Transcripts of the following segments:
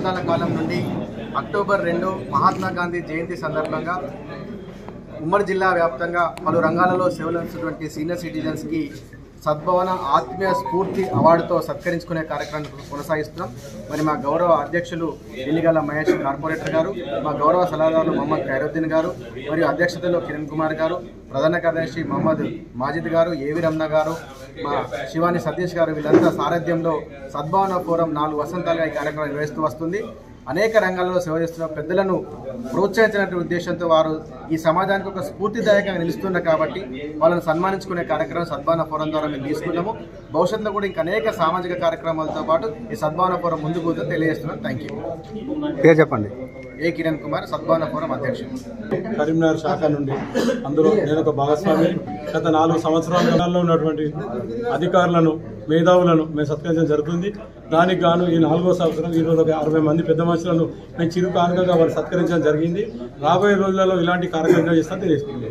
దశాబ్దాల కాలం నుండి అక్టోబర్ రెండు మహాత్మా గాంధీ జయంతి సందర్భంగా ఉమ్మడి జిల్లా వ్యాప్తంగా పలు రంగాలలో సేవలు అందిస్తున్నటువంటి సీనియర్ సిటిజన్స్కి సద్భవన ఆత్మీయ స్ఫూర్తి అవార్డుతో సత్కరించుకునే కార్యక్రమాన్ని కొనసాగిస్తున్నాం మరి మా గౌరవ అధ్యక్షులు ఎన్నిగల మహేష్ కార్పొరేటర్ గారు మా గౌరవ సలహాదారులు మొహమ్మద్ ఖైరుద్దీన్ గారు మరియు అధ్యక్షతలో కిరణ్ కుమార్ గారు ప్రధాన కార్యదర్శి మహమ్మద్ మాజిద్ గారు ఏవి రమణ గారు మా శివాని సతీష్ గారు వీళ్ళంతా సారథ్యంలో సద్భావన ఫోరం నాలుగు వసంతాలుగా ఈ కార్యక్రమం నిర్వహిస్తూ వస్తుంది అనేక రంగాల్లో సేవ చేస్తున్న పెద్దలను ప్రోత్సహించినటువంటి ఉద్దేశంతో వారు ఈ సమాజానికి ఒక స్ఫూర్తిదాయకంగా నిలుస్తున్నారు కాబట్టి వాళ్ళని సన్మానించుకునే కార్యక్రమం సద్భావన ఫోరం ద్వారా మేము తీసుకున్నాము భవిష్యత్తులో కూడా ఇంకా అనేక సామాజిక కార్యక్రమాలతో పాటు ఈ సద్భావన ఫోరం ముందుకు పోతుందని తెలియజేస్తున్నాను థ్యాంక్ యూ పేరు చెప్పండి ఏ కిరణ్ కుమార్ సద్భావన ఫోరం అధ్యక్షుడు కరీంనగర్ శాఖ నుండి అందులో నేను ఒక భాగస్వామి గత నాలుగు సంవత్సరాలలో ఉన్నటువంటి అధికారులను మేధావులను మేము సత్కరించడం జరుగుతుంది దానికి గాను ఈ నాలుగో సంవత్సరం ఈరోజు ఒక అరవై మంది పెద్ద మనుషులను మేము చిరు కానుకగా వారు సత్కరించడం జరిగింది రాబోయే రోజులలో ఇలాంటి కార్యక్రమాలు చేస్తా తెలియజేస్తుంది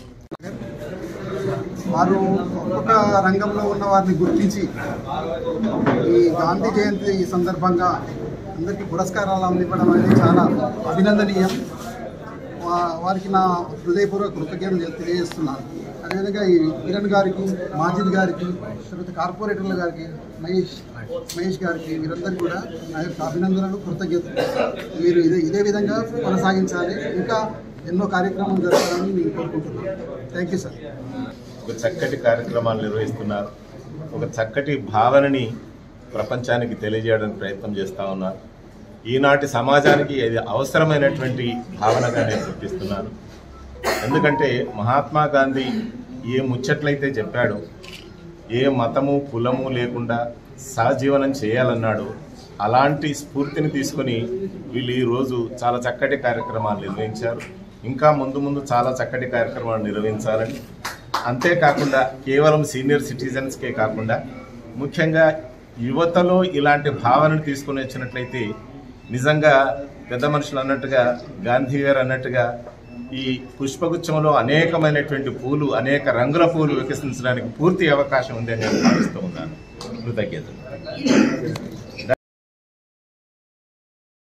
వారు ఒక్కొక్క రంగంలో ఉన్న వారిని గుర్తించి ఈ గాంధీ జయంతి ఈ సందర్భంగా అందరికీ పురస్కారాలు అందివ్వడం అనేది చాలా అభినందనీయం వా- వారికి నా హృదయపూర్వక కృతజ్ఞతలు తెలియజేస్తున్నాను అదేవిధంగా ఈ కిరణ్ గారికి మాజిద్ గారికి తర్వాత కార్పొరేటర్ల గారికి మహేష్ మహేష్ గారికి వీరందరికీ కూడా నా యొక్క అభినందనలు కృతజ్ఞతలు మీరు ఇదే ఇదే విధంగా కొనసాగించాలి ఇంకా ఎన్నో కార్యక్రమాలు జరగాలని నేను కోరుకుంటున్నాను థ్యాంక్ యూ సార్ ఒక చక్కటి కార్యక్రమాలు నిర్వహిస్తున్నారు ఒక చక్కటి భావనని ప్రపంచానికి తెలియజేయడానికి ప్రయత్నం చేస్తూ ఉన్నారు ఈనాటి సమాజానికి ఇది అవసరమైనటువంటి భావనగా నేను గుర్తిస్తున్నాను ఎందుకంటే మహాత్మా గాంధీ ఏ ముచ్చట్లయితే చెప్పాడో ఏ మతము కులము లేకుండా సహజీవనం చేయాలన్నాడు అలాంటి స్ఫూర్తిని తీసుకొని వీళ్ళు ఈరోజు చాలా చక్కటి కార్యక్రమాలు నిర్వహించారు ఇంకా ముందు ముందు చాలా చక్కటి కార్యక్రమాలు నిర్వహించాలని అంతేకాకుండా కేవలం సీనియర్ సిటిజన్స్కే కాకుండా ముఖ్యంగా యువతలో ఇలాంటి భావనను తీసుకొని వచ్చినట్లయితే నిజంగా పెద్ద మనుషులు అన్నట్టుగా గాంధీ గారు అన్నట్టుగా ఈ పుష్పగుచ్చంలో అనేకమైనటువంటి పూలు అనేక రంగుల పూలు వికసించడానికి పూర్తి అవకాశం ఉందని నేను భావిస్తూ ఉన్నాను కృతజ్ఞతలు